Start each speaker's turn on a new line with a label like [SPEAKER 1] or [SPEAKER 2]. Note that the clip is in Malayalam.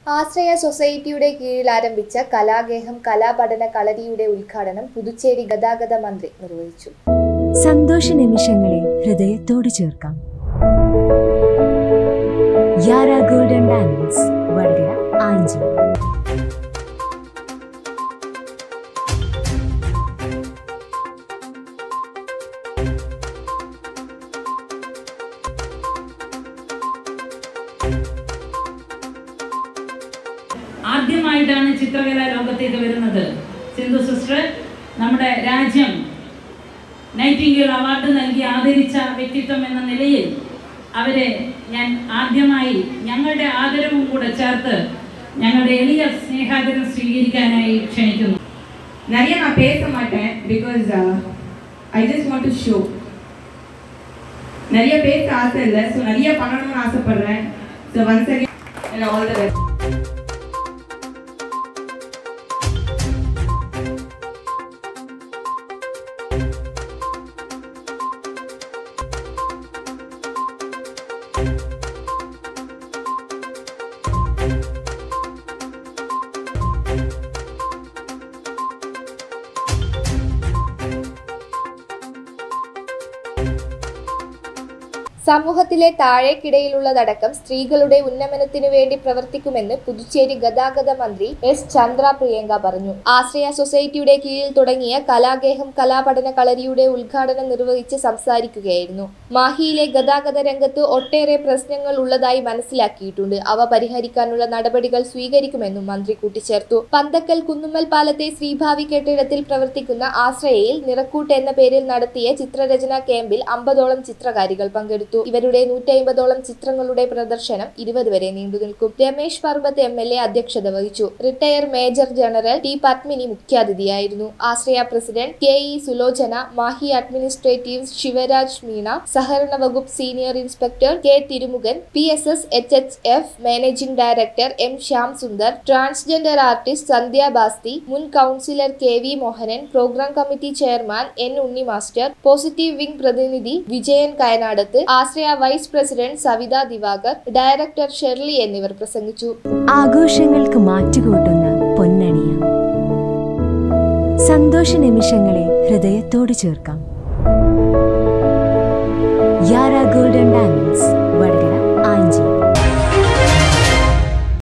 [SPEAKER 1] ആശ്രയ സൊസൈറ്റിയുടെ കീഴിൽ ആരംഭിച്ച കലാഗേഹം കലാപഠന കളരിയുടെ ഉദ്ഘാടനം പുതുച്ചേരി ഗതാഗത മന്ത്രി നിർവഹിച്ചു
[SPEAKER 2] സന്തോഷ നിമിഷങ്ങളെ ഹൃദയത്തോട് ചേർക്കാം യാര ഗോൾഡൻ ഡയമണ്ട്സ് വടകര ആഞ്ചി
[SPEAKER 3] ആദ്യമായിട്ടാണ് ചിത്രകല ലോകത്തേക്ക് വരുന്നത് സിന്ധു സിസ്റ്റർ നമ്മുടെ രാജ്യം നൈറ്റിംഗേൽ അവാർഡ് നൽകി ആദരിച്ച വ്യക്തിത്വം എന്ന നിലയിൽ അവരെ ഞാൻ ആദ്യമായി ഞങ്ങളുടെ ആദരവും കൂടെ ചേർത്ത് ഞങ്ങളുടെ എളിയ സ്നേഹാദരം സ്വീകരിക്കാനായി ക്ഷണിക്കുന്നു
[SPEAKER 4] நிறைய நான் பேச மாட்டேன் because I just want to show நிறைய பேச ஆசை இல்லை ஸோ நிறைய பண்ணணும்னு ஆசைப்படுறேன் so once again all the best
[SPEAKER 1] സമൂഹത്തിലെ താഴേക്കിടയിലുള്ളതടക്കം സ്ത്രീകളുടെ ഉന്നമനത്തിനു വേണ്ടി പ്രവർത്തിക്കുമെന്ന് പുതുച്ചേരി ഗതാഗത മന്ത്രി എസ് ചന്ദ്ര പ്രിയങ്ക പറഞ്ഞു ആശ്രയ സൊസൈറ്റിയുടെ കീഴിൽ തുടങ്ങിയ കലാഗേഹം കലാപഠന കളരിയുടെ ഉദ്ഘാടനം നിർവഹിച്ച് സംസാരിക്കുകയായിരുന്നു മാഹിയിലെ ഗതാഗത രംഗത്ത് ഒട്ടേറെ പ്രശ്നങ്ങൾ ഉള്ളതായി മനസ്സിലാക്കിയിട്ടുണ്ട് അവ പരിഹരിക്കാനുള്ള നടപടികൾ സ്വീകരിക്കുമെന്നും മന്ത്രി കൂട്ടിച്ചേർത്തു പന്തക്കൽ കുന്നുമ്മൽ പാലത്തെ ശ്രീഭാവി കെട്ടിടത്തിൽ പ്രവർത്തിക്കുന്ന ആശ്രയയിൽ നിറക്കൂട്ട് എന്ന പേരിൽ നടത്തിയ ചിത്രരചനാ ക്യാമ്പിൽ അമ്പതോളം ചിത്രകാരികൾ പങ്കെടുത്തു ഇവരുടെ നൂറ്റി അമ്പതോളം ചിത്രങ്ങളുടെ പ്രദർശനം ഇരുപത് വരെ നീണ്ടുനിൽക്കും Ramesh Parvath M L A അധ്യക്ഷത വഹിച്ചു retire major general T Padmini മുഖ്യാതിഥിയായിരുന്നു Ashraya president K E Sulochana Mahe administrative Shivaraj Meena സഹകരണ വകുപ്പ് senior inspector K Thirumukhan P S S H H F managing director M Shyam Sundar transgender artist Sandhya Basti മുൻ councillor K V Mohanan programme committee chairman N Unni master positive wing പ്രതിനിധി Vijayan Kayanadath Ashraya vice president Savitha Divakar director Shirley എന്നിവർ പ്രസംഗിച്ചു
[SPEAKER 2] ആഘോഷങ്ങൾക്ക് മാറ്റുകൂട്ടുന്ന പൊന്നണിയ സന്തോഷ നിമിഷങ്ങളെ ഹൃദയത്തോട് ചേർക്കാം യാര ഗോൾഡൻ ഡയമണ്ട്സ്